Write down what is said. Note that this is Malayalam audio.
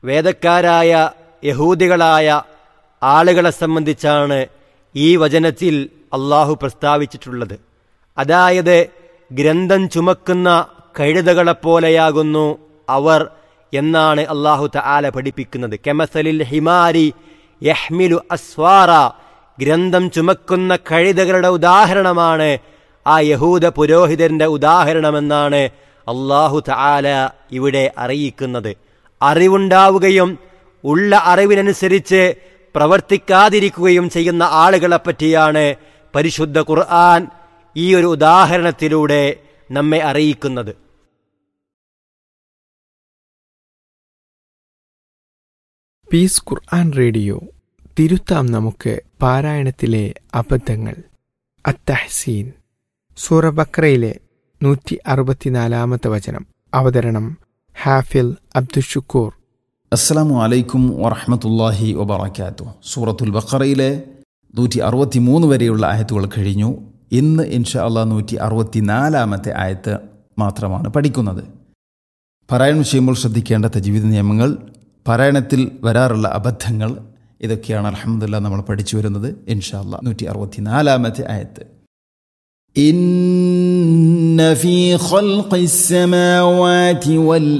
വേദക്കാരായ യഹൂദികളായ ആളുകളെ സംബന്ധിച്ചാണ് ഈ വചനത്തിൽ അള്ളാഹു പ്രസ്താവിച്ചിട്ടുള്ളത് അതായത് ഗ്രന്ഥം ചുമക്കുന്ന കഴുതകളെപ്പോലെയാകുന്നു അവർ എന്നാണ് അള്ളാഹു തആല പഠിപ്പിക്കുന്നത് കെമസലിൽ ഹിമാരി യഹ്മിലു അസ്വാറ ഗ്രന്ഥം ചുമക്കുന്ന കഴുതകളുടെ ഉദാഹരണമാണ് ആ യഹൂദ പുരോഹിതന്റെ ഉദാഹരണമെന്നാണ് അള്ളാഹു തആല ഇവിടെ അറിയിക്കുന്നത് അറിവുണ്ടാവുകയും ഉള്ള അറിവിനനുസരിച്ച് പ്രവർത്തിക്കാതിരിക്കുകയും ചെയ്യുന്ന ആളുകളെ പറ്റിയാണ് പരിശുദ്ധ ഖുർആൻ ഈ ഒരു ഉദാഹരണത്തിലൂടെ നമ്മെ അറിയിക്കുന്നത് പീസ് ഖുർആൻ റേഡിയോ തിരുത്താം നമുക്ക് പാരായണത്തിലെ അബദ്ധങ്ങൾ അത്തഹസീൻ സൂറ ബക്രയിലെ നൂറ്റി അറുപത്തിനാലാമത്തെ വചനം അവതരണം ഹാഫിൽ അബ്ദുഷുക്കൂർ അസ്സലാമു അലൈക്കും വറഹമത്തല്ലാഹി വബറക്കാത്തു സൂറത്തുൽ ബഖറയിലെ നൂറ്റി അറുപത്തി മൂന്ന് വരെയുള്ള ആയത്തുകൾ കഴിഞ്ഞു ഇന്ന് ഇൻഷാ അള്ളാ നൂറ്റി അറുപത്തി നാലാമത്തെ ആയത്ത് മാത്രമാണ് പഠിക്കുന്നത് പാരായണം ചെയ്യുമ്പോൾ ശ്രദ്ധിക്കേണ്ട തജീവിത നിയമങ്ങൾ പാരായണത്തിൽ വരാറുള്ള അബദ്ധങ്ങൾ ഇതൊക്കെയാണ് അലഹമുല്ല നമ്മൾ പഠിച്ചു വരുന്നത് ഇൻഷാ അള്ളാ നൂറ്റി അറുപത്തി നാലാമത്തെ ആയത്ത് إن في خلق السماوات والأرض